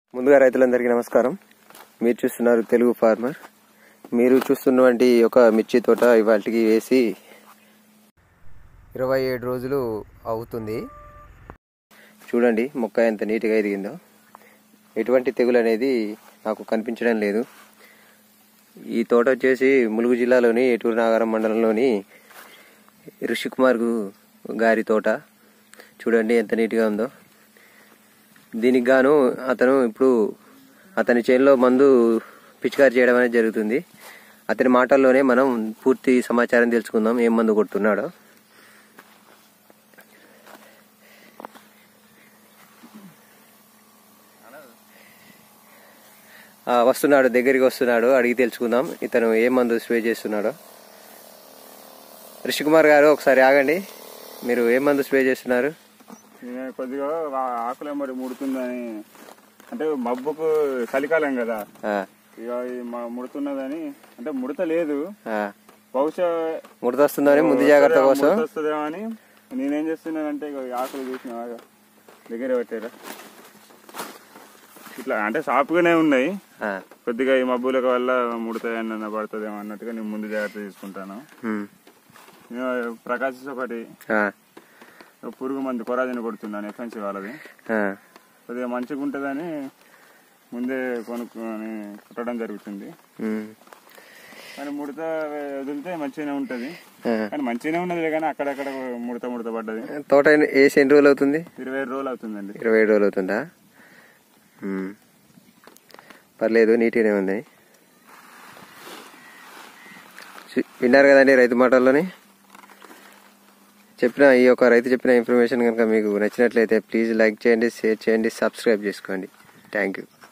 ముందుగా రైతులందరికీ నమస్కారం మీరు చూస్తున్నారు తెలుగు ఫార్మర్ మీరు చూస్తున్నటువంటి ఒక మిర్చి తోట ఇవాళకి వేసి ఇరవై ఏడు రోజులు అవుతుంది చూడండి మొక్క ఎంత నీట్గా ఎదిగిందో ఎటువంటి తెగులు అనేది నాకు కనిపించడం లేదు ఈ తోట వచ్చేసి ములుగు జిల్లాలోని ఏటూరు నాగారం మండలంలోని ఋషికుమార్ గారి తోట చూడండి ఎంత నీట్గా ఉందో దీనికి గాను అతను ఇప్పుడు అతని చేనులో మందు పిచికారి చేయడం అనేది జరుగుతుంది అతని మాటల్లోనే మనం పూర్తి సమాచారం తెలుసుకుందాం ఏం మందు కొడుతున్నాడో ఆ, వస్తున్నాడు దగ్గరికి వస్తున్నాడు అడిగి తెలుసుకుందాం ఇతను ఏ మందు స్ప్రే చేస్తున్నాడో రిషికుమార్ గారు ఒకసారి ఆగండి మీరు ఏ మందు స్ప్రే చేస్తున్నారు నేను కొద్దిగా ఆ- ఆకులు మరి ముడుతుందని అంటే మబ్బుకు చలికాలం కదా ఆ, ఇక ఈ మ- ముడుతున్నదని అంటే ముడత లేదు ఆ. బహుశా ముడత వస్తుందని ముందు జాగ్రత్త కోసం ముడత వస్తుందేమో అని నేనేం చేస్తున్నానంటే ఇక ఈ ఆకులు చూసిన దగ్గర పెట్టారా ఇట్లా అంటే సాపుగానే ఉన్నాయి ఆ, కొద్దిగా ఈ మబ్బుల వల్ల ముడతాయన్న పడుతుందేమో అన్నట్టుగా నేను ముందు జాగ్రత్త తీసుకుంటాను ఉమ్, నేను ప్రకాశిస్ ఒకటి ఆ, పురుగు మందు కొరాజని కొడుతున్నాను ఎఫెన్సీ వాళ్ళది ఆ, కొద్దిగా మంచిగా ఉంటుందని ముందే కొనుక్కొని కుట్టడం జరుగుతుంది ఉమ్, కానీ ముడత వదిలితే మంచిగానే ఉంటది ఆ. కానీ మంచిగానే ఉన్నది కానీ అక్కడక్కడ ముడత ముడత పడ్డది తోట ఎన్ని- వేసి ఎన్ని రోజులు అవుతుంది ఇరవై ఐదు రోజులు అవుతుందండి ఇరవై ఏడు రోజులు అవుతుందా ఉమ్. పర్లేదు నీట్గానే ఉంది చి- విన్నారు కదండి రైతు మాటల్లోని చెప్పిన ఈ యొక్క రైతు చెప్పిన ఇన్ఫర్మేషన్ కనుక మీకు నచ్చినట్లయితే ప్లీజ్ లైక్ చేయండి షేర్ చేయండి సబ్స్క్రైబ్ చేసుకోండి థ్యాంక్ యూ